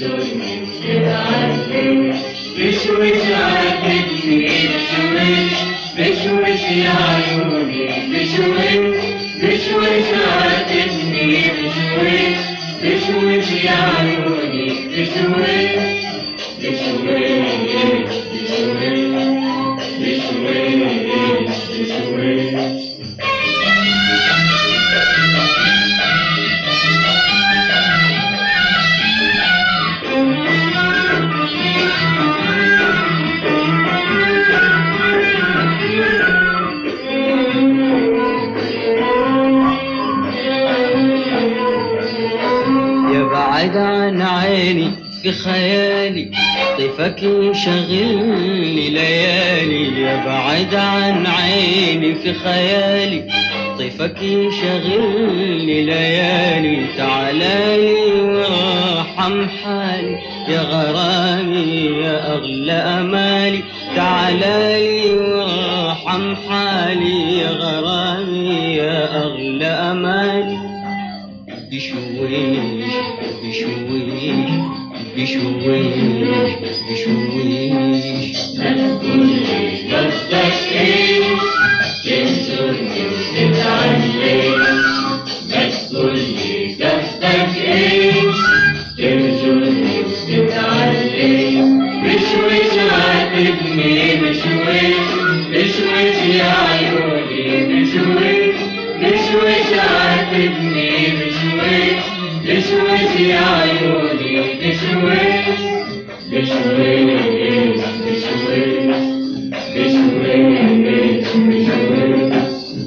تنسوني وتتعلم بشوش عاتبني بشوش بشوش يا عيوني بشوش بشوش عاتبني بشوش بشوش يا عيوني بشوش بشوش بشوش بشوش بشوش يبعد عن عيني في خيالي طيفك يشغلني ليالي يبعد عن عيني في خيالي طيفك يشغلني ليالي تعالي وارحم حالي يا غرامي يا أغلى أمالي تعالي وارحم حالي يا غرامي يا أغلى أمالي بشويش بشويش بشويش بشويش قصدك ايه تنسوني وتتعلم بس قولي قصدك ايه تنسوني وتتعلم بشويش عاتبني بشويش بشويش يا عيوني بشويش بشويش عاتبني بشويش بشويش يا عيوني بشويش بشويش بشويش بشويش بشويش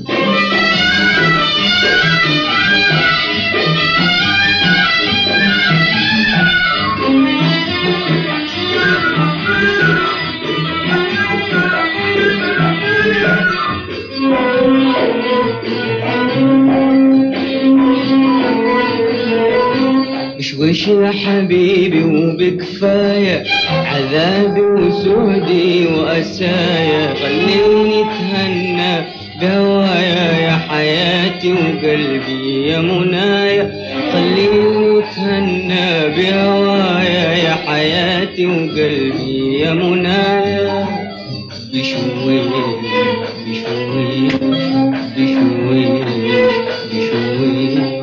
بشوش يا حبيبي وبكفاية عذابي وسهدي وأسايا خليني اتهنى بهوايا يا حياتي وقلبي يا منايا خليني اتهنى بهوايا يا حياتي وقلبي يا منايا بشويش بشويش بشويش بشويش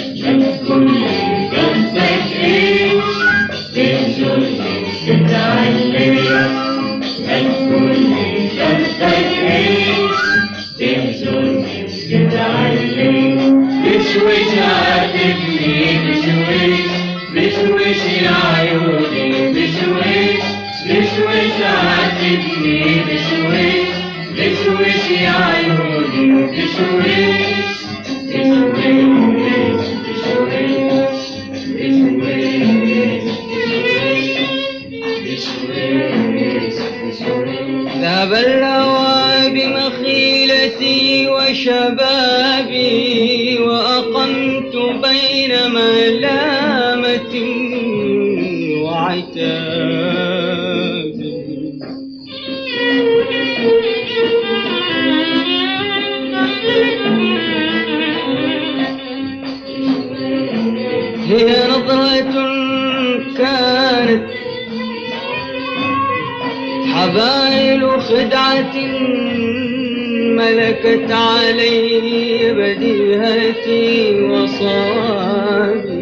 قصدك ايه تنسوني وتتعلم هتقولي قصدك ايه تنسوني وتتعلم بشويش عاتبني بشويش بشويش يا عيوني بشويش بشويش عاتبني بشويش بشويش يا عيوني بشويش بشويش ذهب الهوى بمخيلتي وشبابي وأقمت بين ملامة وعتاب هي نظرة كانت حبائل خدعة ملكت علي بديهتي وصابي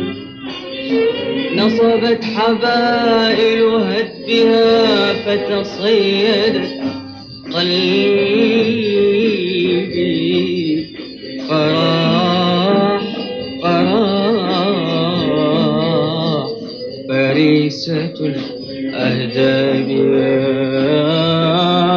نصبت حبائل هدها فتصيدت قلبي فراح فراح فريسة الأهداب يا